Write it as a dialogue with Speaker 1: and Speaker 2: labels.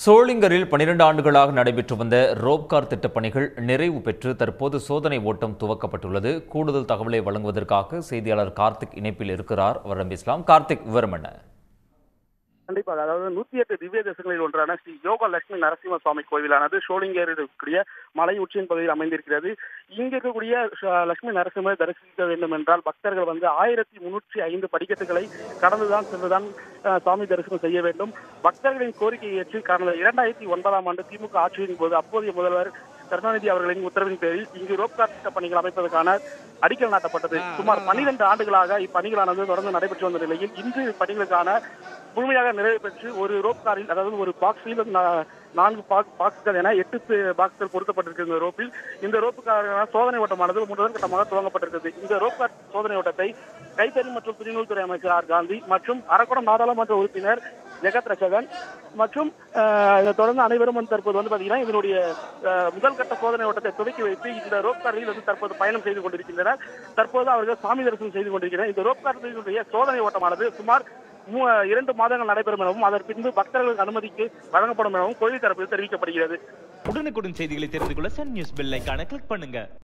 Speaker 1: சோளிங்கரில் 12 ஆண்டுகளாக நடைபெற்று வந்த ரோப்கார் திட்டப் பணிகள் நிறைவு பெற்று தற்போது சோதனை ஓட்டம் துவக்கப்பட்டுள்ளது கூடுதல் தகவலை வழங்குவதற்காக செய்தியாளர் கார்த்திக் இணைப்பில் இருக்கிறார் அவரிடம் பேசலாம் கார்த்திக் விவரம் என்ன
Speaker 2: கண்டிப்பாக அதாவது நூத்தி எட்டு திவ்ய தேசங்களில் ஒன்றான ஸ்ரீ யோக லட்சுமி நரசிம்ம சுவாமி கோவிலானது ஷோலிங்கரில் இருக்கக்கூடிய மலை உச்சியின் பகுதியில் அமைந்திருக்கிறது இங்க இருக்கக்கூடிய ஷ- லட்சுமி நரசிம்மரை தரிசிக்க வேண்டும் என்றால் பக்தர்கள் வந்து ஆயிரத்தி முன்னூற்றி ஐந்து படிக்கட்டுகளை கடந்துதான் சென்றுதான் அஹ், சுவாமி தரிசனம் செய்ய வேண்டும் பக்தர்களின் கோரிக்கையை ஏற்று கடந்த இரண்டாயிரத்தி ஒன்பதாம் ஆண்டு திமுக ஆட்சியின் போது அப்போதைய முதல்வர் கருணாநிதி அவர்களின் உத்தரவின் பேரில் இங்கு ரோப்கார் திட்ட பணிகள் அமைப்பதற்கான அடிக்கல் நாட்டப்பட்டது சுமார் பன்னிரண்டு ஆண்டுகளாக இப்பணிகளானது தொடர்ந்து நடைபெற்று வந்த நிலையில் இன்று இப்பணிகளுக்கான முழுமையாக நிறைவு பெற்று ஒரு ரோப் காரில் அதாவது ஒரு பாக்ஸில் நா- நான்கு பாக்- பாக்ஸ்கள் என எட்டு பே- பாக்ஸ்கள் பொருத்தப்பட்டிருக்கிற இந்த ரோப்பில் இந்த ரோப்புக்கான சோதனை ஓட்டமானது முதல் கட்டமாக துவங்கப்பட்டிருக்கிறது இந்த ரோப் கார் சோதனை ஓட்டத்தை கைத்தறி மற்றும் துணிநூல்துறை அமைச்சர் ஆர் காந்தி மற்றும் அரக்கோணம் நாடாளுமன்ற உறுப்பினர் ஜெகத் ரச்சகன் மற்றும் அஹ், இதை தொடர்ந்து அனைவரும் வந்து தற்போது வந்து பாத்தீங்கன்னா இதனுடைய அஹ், முதல் கட்ட சோதனை ஓட்டத்தை துவக்கி வைத்து இந்த ரோப் காரில் வந்து தற்போது பயணம் செய்து கொண்டிருக்கின்றனர் தற்போது அவர்கள் சாமி தரிசனம் செய்து கொண்டிருக்கிறார் இந்த ரோப் காரினுடைய சோதனை ஓட்டமானது சுமார் மூ- இரண்டு மாதங்கள் நடைபெறும் எனவும் அதன் பின்பு பக்தர்களுக்கு அனுமதிக்கு வழங்கப்படும் எனவும் கோயில் தரப்பில் தெரிவிக்கப்படுகிறது
Speaker 3: உடனுக்குடன் செய்திகளை தெரிந்து கொள்ள சன் நியூஸ் பெல் ஐகானை கிளிக் பண்ணுங்க